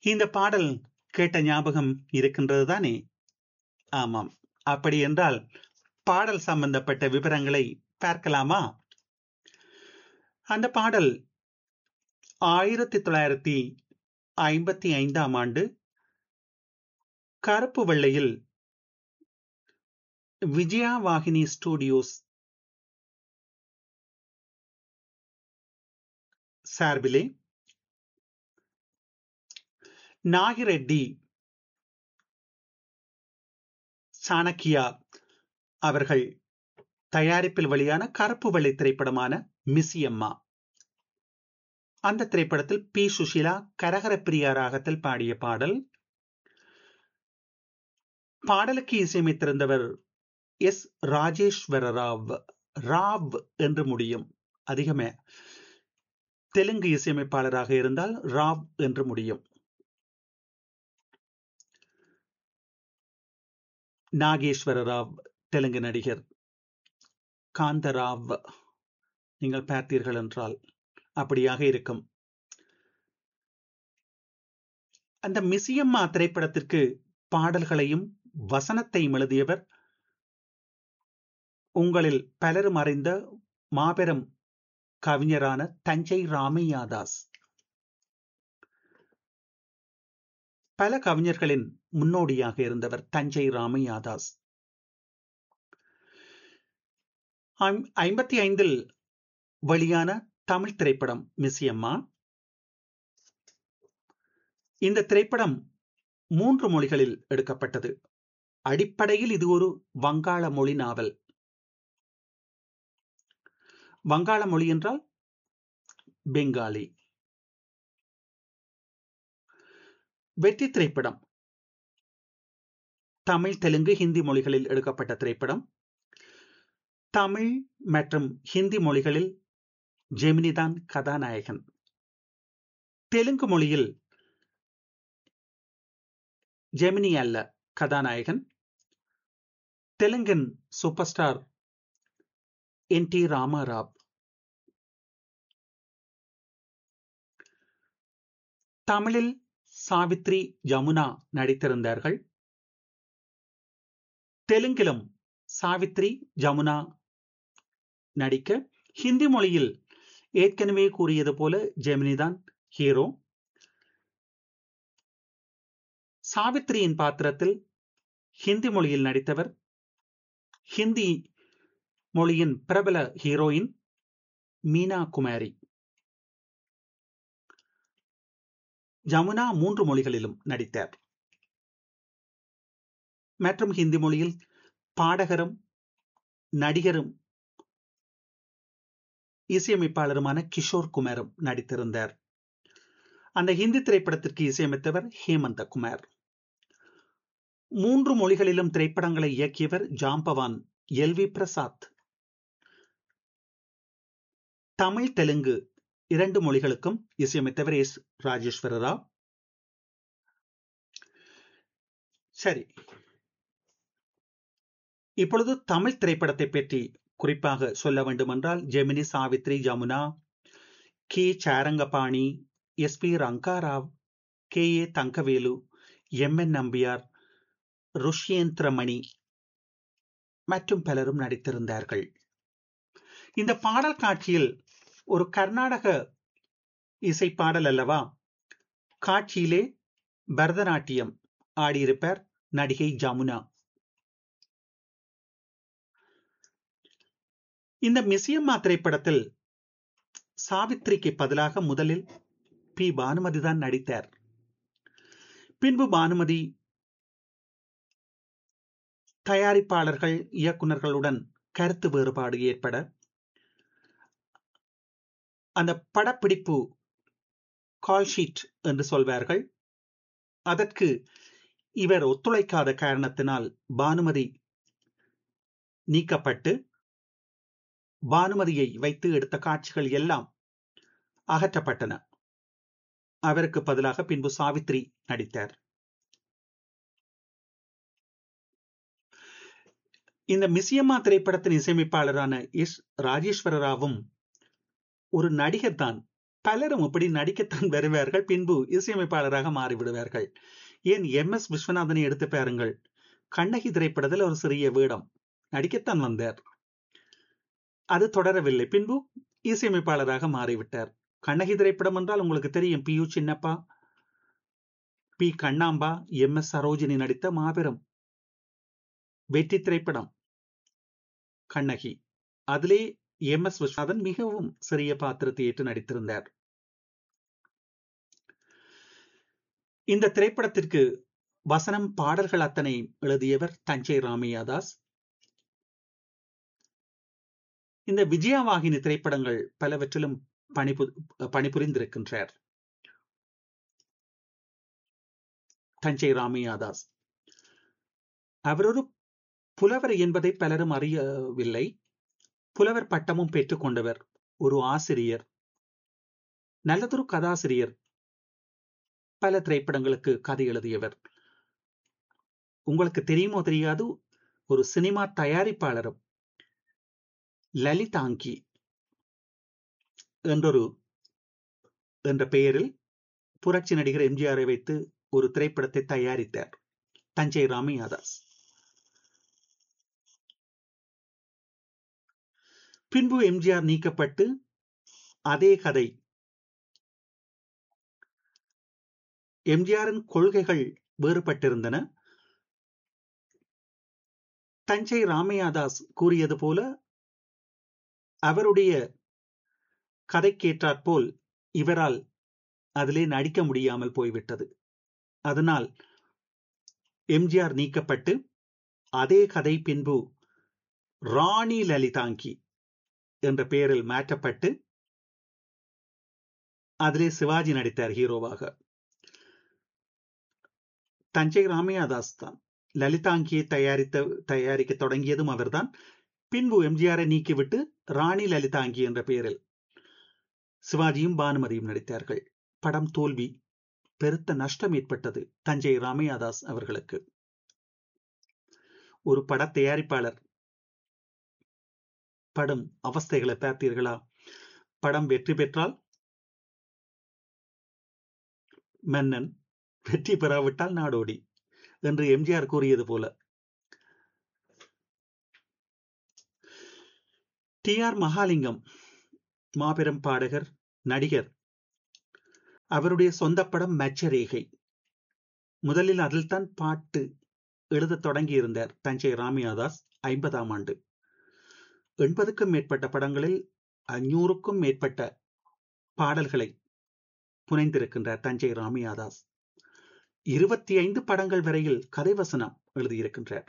இந்த பாடல் கேட்ட ஞாபகம் இருக்கின்றது தானே ஆமாம் அப்படி என்றால் பாடல் சம்பந்தப்பட்ட விவரங்களை பார்க்கலாமா அந்த பாடல் ஆயிரத்தி தொள்ளாயிரத்தி ஐம்பத்தி ஐந்தாம் ஆண்டு கருப்பு வெள்ளையில் விஜயா வாகினி ஸ்டுடியோஸ் சார்பிலே நாகிரெட்டி சாணக்கியா அவர்கள் தயாரிப்பில் வெளியான கருப்பு வெள்ளை திரைப்படமான மிஸ்ஸியம்மா அந்த திரைப்படத்தில் பி சுஷிலா கரகர பிரியா ராகத்தில் பாடிய பாடல் பாடலுக்கு இசையமைத்திருந்தவர் எஸ் ராஜேஸ்வர ராவ் ராவ் என்று முடியும் அதிகமே தெலுங்கு இசையமைப்பாளராக இருந்தால் ராவ் என்று முடியும் நாகேஸ்வர ராவ் தெலுங்கு நடிகர் காந்தராவ் நீங்கள் பார்த்தீர்கள் என்றால் அப்படியாக இருக்கும் அந்த மிசியம்மா திரைப்படத்திற்கு பாடல்களையும் வசனத்தையும் எழுதியவர் உங்களில் பலரும் அறிந்த மாபெரும் கவிஞரான தஞ்சை ராமையாதாஸ் பல கவிஞர்களின் முன்னோடியாக இருந்தவர் தஞ்சை ராமையாதாஸ் ஐம்பத்தி ஐந்தில் வெளியான தமிழ் திரைப்படம் மிஸ்யம்மா இந்த திரைப்படம் மூன்று மொழிகளில் எடுக்கப்பட்டது அடிப்படையில் இது ஒரு வங்காள மொழி நாவல் வங்காள மொழி என்றால் பெங்காலி வெற்றி திரைப்படம் தமிழ் தெலுங்கு ஹிந்தி மொழிகளில் எடுக்கப்பட்ட திரைப்படம் தமிழ் மற்றும் ஹிந்தி மொழிகளில் ஜெமினிதான் கதாநாயகன் தெலுங்கு மொழியில் ஜெமினி அல்ல கதாநாயகன் தெலுங்கின் super star N T Rama Rao தமிழில் சாவித்ரி ஜமுனா நடித்திருந்தார்கள் தெலுங்கிலும் சாவித்ரி ஜமுனா நடிக்க ஹிந்தி மொழியில் ஏற்கனவே கூறியது போல ஜெமினிதான் ஹீரோ சாவித்ரியின் பாத்திரத்தில் ஹிந்தி மொழியில் நடித்தவர் ஹிந்தி மொழியின் பிரபல ஹீரோயின் மீனா குமாரி ஜமுனா மூன்று மொழிகளிலும் நடித்தார் மற்றும் ஹிந்தி மொழியில் பாடகரும் நடிகரும் இசையமைப்பாளருமான கிஷோர் குமாரும் நடித்திருந்தார் அந்த ஹிந்தி திரைப்படத்திற்கு இசையமைத்தவர் ஹேமந்த குமார் மூன்று மொழிகளிலும் திரைப்படங்களை இயக்கியவர் ஜாம்பவான் எல் வி பிரசாத் தமிழ் தெலுங்கு இரண்டு மொழிகளுக்கும் இசையமைத்தவர் எஸ் ராஜேஸ்வர ராவ் சரி இப்பொழுது தமிழ் திரைப்படத்தை பற்றி குறிப்பாக சொல்ல வேண்டுமென்றால் Gemini Savitri Jamuna K Sarangapani S P Ranga Rao K A Thangavelu M N Nambiar Rushyendramani மற்றும் பலரும் நடித்திருந்தார்கள் இந்த பாடல் காட்சியில் ஒரு கர்நாடக இசை பாடல் அல்லவா காட்சியிலே பரதநாட்டியம் ஆடியிருப்பார் நடிகை ஜமுனா இந்த மிசியம்மா திரைப்படத்தில் சாவித்ரிக்கு பதிலாக முதலில் பி பானுமதி தான் நடித்தார் பின்பு பானுமதி தயாரிப்பாளர்கள் இயக்குநர்களுடன் கருத்து வேறுபாடு ஏற்பட அந்த படப்பிடிப்பு கால்ஷீட் என்று சொல்வார்கள் அதற்கு இவர் ஒத்துழைக்காத காரணத்தினால் பானுமதி நீக்கப்பட்டு பானுமதியை வைத்து எடுத்த காட்சிகள் எல்லாம் அகற்றப்பட்டன அவருக்கு பதிலாக பின்பு சாவித்ரி நடித்தார் இந்த மிசியம்மா திரைப்படத்தின் இசையமைப்பாளரான எஸ் ராஜேஸ்வர ராவும் ஒரு நடிகர் தான் பலரும் இப்படி நடிக்கத்தான் வருவார்கள் பின்பு இசையமைப்பாளராக மாறிவிடுவார்கள் ஏன் எம் எஸ் விஸ்வநாதனை எடுத்து பாருங்கள் கண்ணகி திரைப்படத்தில் ஒரு சிறிய வேடம் நடிக்கத்தான் வந்தார் அது தொடரவில்லை பின்பு இசையமைப்பாளராக மாறிவிட்டார் கண்ணகி திரைப்படம் என்றால் உங்களுக்கு தெரியும் P U Chinnappa P Kannamba M S Sarojini நடித்த மாபெரும் வெற்றி திரைப்படம் கண்ணகி அதிலே எம் எஸ் விஸ்வநாதன் மிகவும் சிறிய பாத்திரத்தை ஏற்று நடித்திருந்தார் இந்த திரைப்படத்திற்கு வசனம் பாடல்கள் அத்தனை எழுதியவர் தஞ்சை ராமையாதாஸ் இந்த விஜயவாகினி திரைப்படங்கள் பலவற்றிலும் பணிபு பணிபுரிந்திருக்கின்றார் தஞ்சை ராமையாதாஸ் அவர் ஒரு புலவர் என்பதை பலரும் அறியவில்லை புலவர் பட்டமும் பெற்றுக் கொண்டவர் ஒரு ஆசிரியர் நல்லதொரு கதாசிரியர் பல திரைப்படங்களுக்கு கதை எழுதியவர் உங்களுக்கு தெரியுமோ தெரியாது ஒரு சினிமா தயாரிப்பாளரும் லலிதாங்கி என்றொரு என்ற பெயரில் புரட்சி நடிகர் எம்ஜிஆரை வைத்து ஒரு திரைப்படத்தை தயாரித்தார் தஞ்சை ராமையாதாஸ் பின்பு எம்ஜிஆர் நீக்கப்பட்டு அதே கதை எம்ஜிஆரின் கொள்கைகள் வேறுபட்டிருந்தன தஞ்சை ராமையாதாஸ் கூறியது போல அவருடைய கதைக்கேற்றாற்போல் இவரால் அதிலே நடிக்க முடியாமல் போய்விட்டது அதனால் எம்ஜிஆர் நீக்கப்பட்டு அதே கதை பின்பு ராணி லலிதாங்கி என்ற பெயரில் மாற்றப்பட்டு அதிலே சிவாஜி நடித்தார் ஹீரோவாக தஞ்சை ராமையாதாஸ் தான் லலிதாங்கியை தயாரித்த தயாரிக்க தொடங்கியதும் அவர்தான் பின்பு எம்ஜிஆரை நீக்கிவிட்டு ராணி லலிதாங்கி என்ற பெயரில் சிவாஜியும் பானுமதியும் நடித்தார்கள் படம் தோல்வி பெருத்த நஷ்டம் ஏற்பட்டது தஞ்சை ராமையாதாஸ் அவர்களுக்கு ஒரு பட தயாரிப்பாளர் படம் அவஸ்தைகளை பார்த்தீர்களா படம் வெற்றி பெற்றால் மன்னன் வெற்றி பெறாவிட்டால் நாடோடி என்று எம்ஜிஆர் கூறியது போல டி ஆர் மகாலிங்கம் மாபெரும் பாடகர் நடிகர் அவருடைய சொந்த படம் மச்சரேகை முதலில் அதில்தான் பாட்டு எழுத தொடங்கி இருந்தார் தஞ்சை ராமியாதாஸ் ஐம்பதாம் ஆண்டு எண்பதுக்கும் மேற்பட்ட படங்களில் அஞ்சூறுக்கும் மேற்பட்ட பாடல்களை புனைந்திருக்கின்றார் தஞ்சை ராமியாதாஸ் இருபத்தி ஐந்து படங்கள் வரையில் கதைவசனம் எழுதியிருக்கின்றார்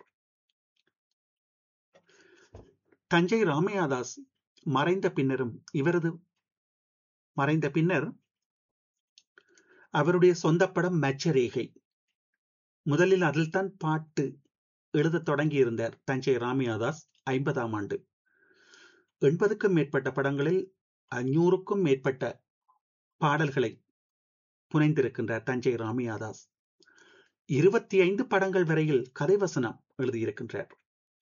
தஞ்சை ராமையாதாஸ் மறைந்த பின்னரும் இவரது மறைந்த பின்னர் அவருடைய சொந்த படம் மச்சரேகை முதலில் அதில்தான் பாட்டு எழுத தொடங்கி இருந்தார் தஞ்சை ராமியாதாஸ் ஐம்பதாம் ஆண்டு எண்பதுக்கும் மேற்பட்ட படங்களில் அஞ்சூறுக்கும் மேற்பட்ட பாடல்களை புனைந்திருக்கின்றார் தஞ்சை ராமியாதாஸ் இருபத்தி ஐந்து படங்கள் வரையில் கதைவசனம் எழுதியிருக்கின்றார்